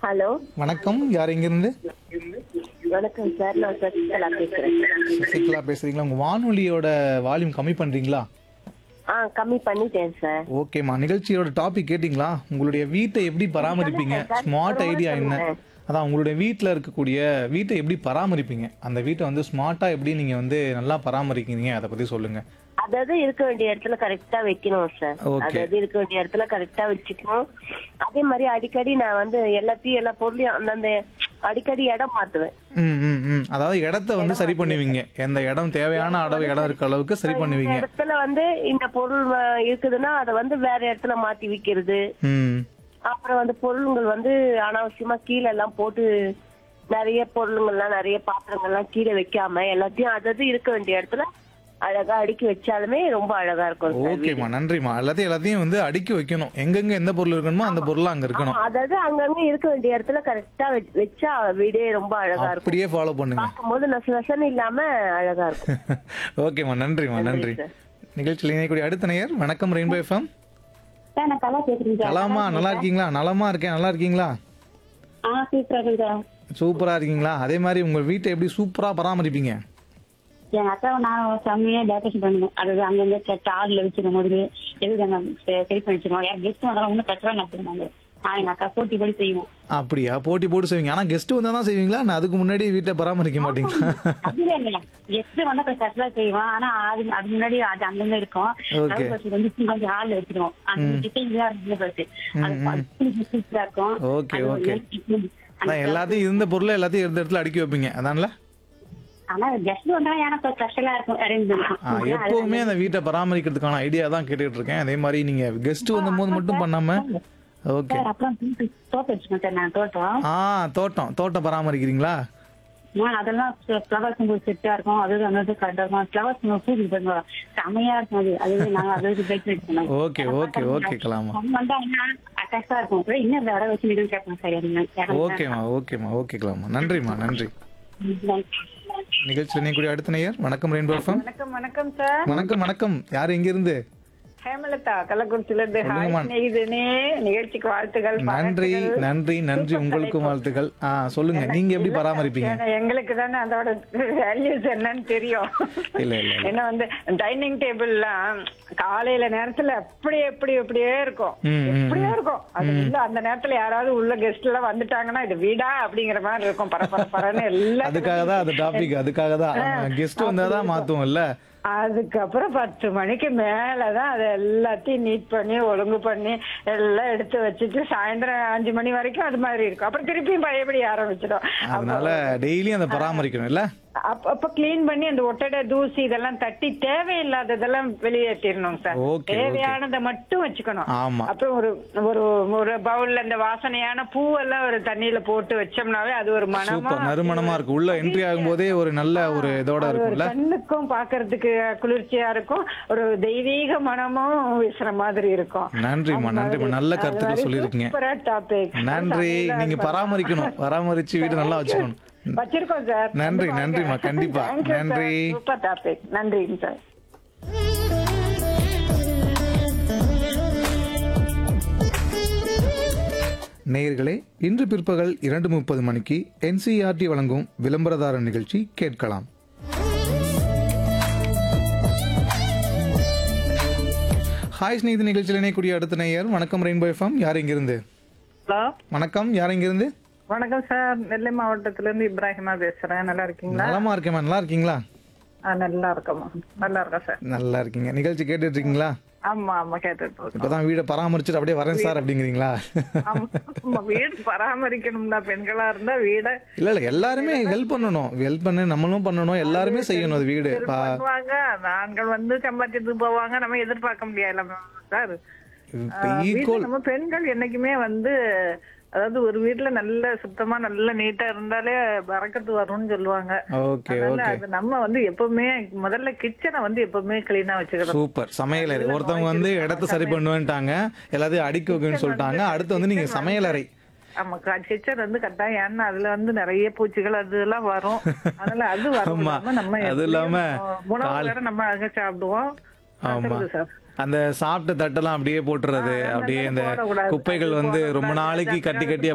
Hello வணக்கம் யார் எங்கிருந்து வணக்கம் சார் நான் சசிகலா பேசுறேன் சசிகலா பேசுறீங்களா உங்க வானொலியோட வால்யூம் கம்மி பண்றீங்களா ஆ கம்மி பண்ணிட்டேன் சார் ஓகேம்மா நிகழ்ச்சியோட டாபிக் கேட்டிங்களா உங்களுடைய வீட்டை எப்படி பராமரிப்பீங்க ஸ்மார்ட் ஐடியா என்ன அதான் உங்களுடைய வீட்டில் இருக்கக்கூடிய வீட்டை எப்படி பராமரிப்பீங்க அந்த வீட்டை வந்து ஸ்மார்ட்டா எப்படி நீங்க வந்து நல்லா பராமரிக்கிறீங்க அதை பத்தி சொல்லுங்க அதாவது இருக்க வேண்டிய இடத்துல கரெக்டா வைக்கணும் சார் Okay. அதாவது இருக்க வேண்டிய இடத்துல கரெக்டா வச்சுக்கணும் அதே மாதிரி அடிக்கடி நான் வந்து எல்லாத்தையும் எல்லா பொருளையும் அந்தந்த அடிக்கடி இடம் மாத்துவேன் ம் ம் ம் அதாவது இடத்த வந்து சரி பண்ணுவீங்க எந்த இடம் தேவையான அளவு இடம் இருக்க அளவுக்கு சரி இந்த பண்ணுவீங்க இடத்துல வந்து இந்த பொருள் வ- இருக்குதுன்னா அதை வந்து வேற இடத்துல மாத்தி விக்கிறது ம் அப்புறம் வந்து பொருளுங்கள் வந்து அனாவசியமா கீழே எல்லாம் போட்டு நிறைய பொருளுங்கள்லாம் நிறைய பாத்திரங்கள்லாம் கீழே வைக்காம எல்லாத்தையும் அதாவது இருக்க வேண்டிய இடத்துல அழகா அடுக்கி வச்சாலுமே ரொம்ப அழகா இருக்கும் சார் ஓகேம்மா நன்றிம்மா எல்லாத்தையும் எல்லாத்தையும் வந்து அடுக்கி வைக்கணும் எங்கெங்க எந்த பொருள் இருக்கணுமோ அந்த பொருள் அங்க இருக்கணும் அதாவது அங்கங்க இருக்க வேண்டிய இடத்துல கரெக்டா வச்சா வீடே ரொம்ப அழகா இருக்கும் அப்படியே ஃபாலோ பண்ணுங்க பார்க்கும்போது நச நசன்னு இல்லாம அழகா இருக்கும் ஓகேம்மா நன்றிம்மா நன்றி சார். நிகழ்ச்சியில் இணையக்கூடிய அடுத்த நேயர் வணக்கம் ரெயின்போ எஃப்எம் சார் நான் கலா பேசுறேன் சார் கலாமா நல்லா இருக்கீங்களா நலமா இருக்கேன் நல்லா இருக்கீங்களா ஆ சூப்பரா இருக்கு சார் சூப்பரா இருக்கீங்களா அதே மாதிரி உங்க வீட்டை எப்படி சூப்பரா பராமரிப்பீங்க எங்க அக்காவை நான் செம்மையா டெக்கரேஷன் பண்ணுவேன் அதாவது அங்கங்க டார்ல வச்சிருக்கும் போது எதுக்கு அங்க சரி பண்ணி வச்சிருக்கோம் யார் கெஸ்ட் வந்தாலும் ஒன்றும் கஷ்டமா நடத்துருவாங்க நான் எங்க அக்கா போட்டி படி செய்வோம் அப்படியா போட்டி போட்டு செய்வீங்க ஆனா கெஸ்ட் வந்தா தான் செய்வீங்களா நான் அதுக்கு முன்னாடி வீட்டை பராமரிக்க மாட்டீங்களா அதுவே இல்லையா கெஸ்ட் வந்தா கொஞ்சம் கஷ்டமா செய்வோம் ஆனா அது அது முன்னாடி அது அங்கங்க இருக்கும் Okay. அது first வந்து கொஞ்சம் ஹால்ல வச்சிருவோம் அந்த டிசைன் தான் இருக்கு first. அது பார்த்து சூப்பரா இருக்கும் Okay, அது ஒரு okay. அந்த- அதான் எல்லாத்தையும் இருந்த பொருளை எல்லாத்தையும் இருந்த இடத்துல அடுக்கி வைப்பீங்க அதான்ல ஆனா கெஸ்ட் வந்தா எனக்கு ஸ்பெஷலா இருக்கும் அரேஞ்ச் ஆ, எப்பவுமே அந்த வீட்டை பராமரிக்கிறதுக்கான ஐடியா தான் கேட்டுட்டு இருக்கேன் அதே மாதிரி நீங்க கெஸ்ட் வந்தபோது மட்டும் பண்ணாம ஓகே சார் அப்புறம் தோட்டம் வச்சுக்கோங்க சார் நான் தோட்டம் ஆ தோட்டம் தோட்டம் பராமரிக்கிறீங்களா நான் அதெல்லாம் ஃப்ளவர்ஸ் உங்களுக்கு செட்டா இருக்கும் அது அந்த கரெக்டா இருக்கும் ஃப்ளவர்ஸ் பூஜை பண்ணுவோம் செமையா இருக்கும் அது அது நாங்க அது பேக் வச்சுக்கணும் ஓகே ஓகே ஓகே கலாமா அவங்க வந்தாங்கன்னா அட்டாச்சா இருக்கும் அப்புறம் இன்னும் வேற வச்சு நின்று கேட்போம் சார் எனக்கு ஓகேம்மா ஓகேம்மா ஓகே கலாமா நன்றிம்மா நன்றி நிகழ்ச்சியில் இணையக்கூடிய அடுத்த நேயர் வணக்கம் ரெயின்போ எஃப்எம் வணக்கம் வணக்கம் சார் வணக்கம் வணக்கம் யார் எங்கிருந்து ஹேமலதா கள்ளக்குறிச்சில இருந்து ஹாய் சொல்லுங்கம்மா. ஸ்நேகிதனே நிகழ்ச்சிக்கு வாழ்த்துகள் நன்றி பாராட்டுகள். நன்றி நன்றி உங்களுக்கும் வாழ்த்துக்கள் ஆ சொல்லுங்க நீங்க எப்படி பராமரிப்பீங்க ஏன்னா எங்களுக்கு தானே அதோட வேல்யூஸ் என்னன்னு தெரியும் இல்ல இல்ல இல்ல. ஏன்னா வந்து டைனிங் டேபிள்லாம் காலையில நேரத்துல அப்படி எப்படி எப்படியே இருக்கும் ம், ம், எப்படியே இருக்கும் அது உள்ள அந்த நேரத்துல யாராவது உள்ள கெஸ்ட் எல்லாம் வந்துட்டாங்கன்னா இது வீடா அப்படிங்கிற மாதிரி இருக்கும் பரபர பரன்னு எல்லாம் அதுக்காக தான் அது டாபிக் அதுக்காக தான் கெஸ்ட் வந்தாதான் மாத்துவோம்ல அதுக்கப்புறம் பத்து மணிக்கு மேலதான் அதை எல்லாத்தையும் நீட் பண்ணி ஒழுங்கு பண்ணி எல்லாம் எடுத்து வச்சுட்டு சாயந்தரம் அஞ்சு மணி வரைக்கும் அது மாதிரி இருக்கும் அப்புறம் திருப்பியும் பழையபடி ஆரம்பிச்சிடும் அதனால டெய்லியும் அதை பராமரிக்கணும் இல்ல அப்ப அப்ப கிளீன் பண்ணி அந்த ஒட்டடை தூசி இதெல்லாம் தட்டி தேவையில்லாததெல்லாம் வெளியேற்றிடணும் சார் Okay, okay. தேவையானதை மட்டும் வச்சுக்கணும் ஆமா. அப்புறம் ஒரு ஒரு ஒரு பவுல்ல இந்த வாசனையான பூவெல்லாம் ஒரு தண்ணியில போட்டு வச்சோம்னாவே அது ஒரு மனமா சூப்பர் நறுமணமா இருக்கு உள்ள என்ட்ரி ஆகும்போதே ஒரு நல்ல ஒரு இதோட அது ஒரு இருக்கும்ல கண்ணுக்கும் பாக்குறதுக்கு குளிர்ச்சியா இருக்கும் ஒரு தெய்வீக மனமும் வீசுற மாதிரி இருக்கும் நன்றிம்மா நன்றிம்மா நல்ல கருத்துக்கள் சொல்லியிருக்கீங்க சூப்பரா டாபிக் நன்றி நீங்க பராமரிக்கணும் பராமரிச்சு வீடு நல்லா வச்சுக்கணும் வச்சிருக்கோம் சார் நன்றி, நன்றிம்மா, கண்டிப்பா. நன்றி. சூப்பர் டாபிக் நன்றிங்க சார் நேயர்களே இன்று பிற்பகல் இரண்டு முப்பது மணிக்கு என்சிஆர்டி வழங்கும் விளம்பரதார நிகழ்ச்சி கேட்கலாம் ஹாய் ஸ்நேகித நிகழ்ச்சியில் இணையக்கூடிய அடுத்த நேயர் வணக்கம் ரெயின்போ எஃப்எம் யார் இங்கிருந்து ஹலோ வணக்கம் யார் இங்கிருந்து வணக்கம் சார் நெல்லை மாவட்டத்துல இருந்து இப்ராஹிமா பேசுறேன் நல்லா இருக்கீங்களா நலமா இருக்கேம்மா நல்லா இருக்கீங்களா ஆ, நல்லா இருக்கோமா நல்லா இருக்கேன் சார் நல்லா இருக்கீங்க நிகழ்ச்சி கேட்டுட்டு இருக்கீங்களா ஆமா ஆமா கேட்டுட்டு இருக்கோம் இப்பதான் வீடை பராமரிச்சுட்டு அப்படியே வரேன் சார் அப்படிங்கிறீங்களா ஆமா, ஆமா, வீடு பராமரிக்கணும்னா பெண்களா இருந்தா வீட இல்ல இல்ல எல்லாருமே ஹெல்ப் பண்ணணும் ஹெல்ப் பண்ண நம்மளும் பண்ணணும் எல்லாருமே செய்யணும் அது வீடு பா- பண்ணுவாங்க அந்த ஆண்கள் வந்து சம்பாத்தியத்துக்கு போவாங்க நம்ம எதிர்பார்க்க முடியாது சார் இப்ப வீட்டுல ஈக்குவல் நம்ம பெண்கள் என்னைக்குமே வந்து அதாவது ஒரு வீட்டுல நல்ல சுத்தமா நல்ல நீட்டா இருந்தாலே பறக்கத்து வரும்னு சொல்லுவாங்க ஓகே அதனால ஓகே அது நம்ம வந்து எப்பவுமே முதல்ல கிச்சனை வந்து எப்பவுமே கிளீனா வச்சுக்கணும் சூப்பர் சமையலறை ஒருத்தவங்க வந்து இடத்த சரி பண்ணுவேன்ட்டாங்க எல்லாத்தையும் அடுக்கி வைக்கணும்னு சொல்லிட்டாங்க அடுத்து வந்து நீங்க சமையலறை ஆமா கிச்சன் வந்து கட்டாயம் ஏன்னா அதுல வந்து நிறைய பூச்சிகள் அது எல்லாம் வரும் அதனால அது வரும் ஆமா. இல்லாம நம்ம அது எப்படியும், இல்லாம அஹ், உணவு கால்- வேற நம்ம அங்க சாப்பிடுவோம் ஆமா சொல்லுங்க சார் அந்த சாப்பிட்ட தட்டெல்லாம் அப்படியே போட்டுறது அப்படியே இந்த போடக்கூடாது. குப்பைகள் வந்து ரொம்ப நாளைக்கு கட்டி கட்டி